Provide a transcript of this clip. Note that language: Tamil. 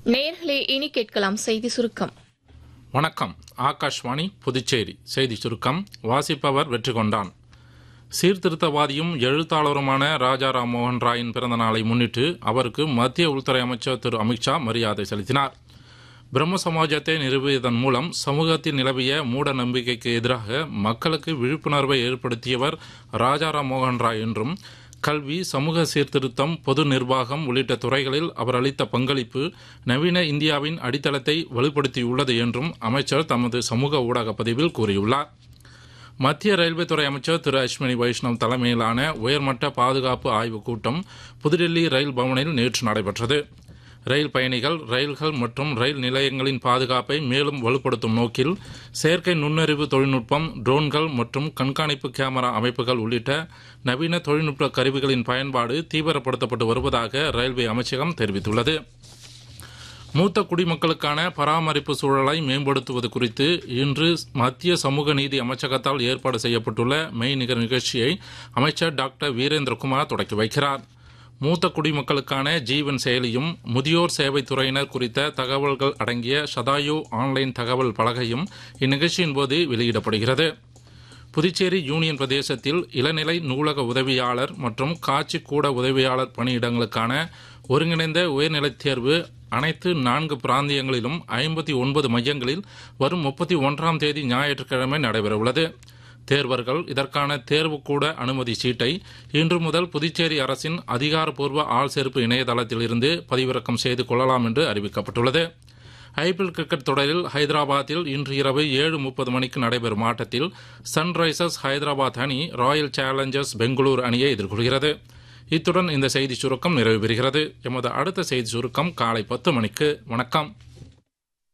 நேயர்களே இனி கேட்கலாம் செய்தி சுருக்கம் வணக்கம் ஆகாஷ்வாணி புதுச்சேரி செய்தி சுருக்கம் வாசிப்பவர் வெற்றி கொண்டான் சீர்திருத்தவாதியும் எழுத்தாளருமான ராஜா ராம் மோகன் ராயின் பிறந்த நாளை முன்னிட்டு அவருக்கு மத்திய உள்துறை அமைச்சர் திரு அமித்ஷா மரியாதை செலுத்தினார் பிரம்ம சமாஜத்தை நிறுவியதன் மூலம் சமூகத்தில் நிலவிய மூட நம்பிக்கைக்கு எதிராக மக்களுக்கு விழிப்புணர்வை ஏற்படுத்தியவர் ராஜாராம் மோகன் ராய் என்றும் கல்வி சமூக சீர்திருத்தம் பொது நிர்வாகம் உள்ளிட்ட துறைகளில் அவர் அளித்த பங்களிப்பு நவீன இந்தியாவின் அடித்தளத்தை வலுப்படுத்தியுள்ளது என்றும் அமைச்சர் தமது சமூக ஊடக பதிவில் கூறியுள்ளார் மத்திய ரயில்வே துறை அமைச்சர் திரு அஸ்வினி வைஷ்ணவ் தலைமையிலான உயர்மட்ட பாதுகாப்பு ஆய்வுக் கூட்டம் புதுடில்லி ரயில் பவனில் நேற்று நடைபெற்றது ரயில் பயணிகள் ரயில்கள் மற்றும் ரயில் நிலையங்களின் பாதுகாப்பை மேலும் வலுப்படுத்தும் நோக்கில் செயற்கை நுண்ணறிவு தொழில்நுட்பம் ட்ரோன்கள் மற்றும் கண்காணிப்பு கேமரா அமைப்புகள் உள்ளிட்ட நவீன தொழில்நுட்ப கருவிகளின் பயன்பாடு தீவிரப்படுத்தப்பட்டு வருவதாக ரயில்வே அமைச்சகம் தெரிவித்துள்ளது மூத்த குடிமக்களுக்கான பராமரிப்பு சூழலை மேம்படுத்துவது குறித்து இன்று மத்திய சமூக நீதி அமைச்சகத்தால் ஏற்பாடு செய்யப்பட்டுள்ள மெய்நிகர் நிகழ்ச்சியை அமைச்சர் டாக்டர் வீரேந்திரகுமார் தொடக்கி வைக்கிறார் மூத்த குடிமக்களுக்கான ஜீவன் செயலியும் முதியோர் சேவைத்துறையினர் குறித்த தகவல்கள் அடங்கிய சதாயு ஆன்லைன் தகவல் பலகையும் இந்நிகழ்ச்சியின் போது வெளியிடப்படுகிறது புதுச்சேரி யூனியன் பிரதேசத்தில் இளநிலை நூலக உதவியாளர் மற்றும் காட்சி கூட உதவியாளர் பணியிடங்களுக்கான ஒருங்கிணைந்த உயர்நிலைத் தேர்வு அனைத்து நான்கு பிராந்தியங்களிலும் ஐம்பத்தி ஒன்பது மையங்களில் வரும் முப்பத்தி ஒன்றாம் தேதி ஞாயிற்றுக்கிழமை நடைபெறவுள்ளது தேர்வர்கள் இதற்கான தேர்வுக்கூட அனுமதி சீட்டை இன்று முதல் புதுச்சேரி அரசின் அதிகாரப்பூர்வ ஆள் சேர்ப்பு இணையதளத்தில் இருந்து பதிவிறக்கம் செய்து கொள்ளலாம் என்று அறிவிக்கப்பட்டுள்ளது ஐபிஎல் கிரிக்கெட் தொடரில் ஹைதராபாத்தில் இன்று இரவு ஏழு முப்பது மணிக்கு நடைபெறும் ஆட்டத்தில் சன்ரைசர்ஸ் ஹைதராபாத் அணி ராயல் சேலஞ்சர்ஸ் பெங்களூரு அணியை எதிர்கொள்கிறது இத்துடன் இந்த செய்தி சுருக்கம் நிறைவு பெறுகிறது எமது அடுத்த செய்தி சுருக்கம் காலை பத்து மணிக்கு வணக்கம்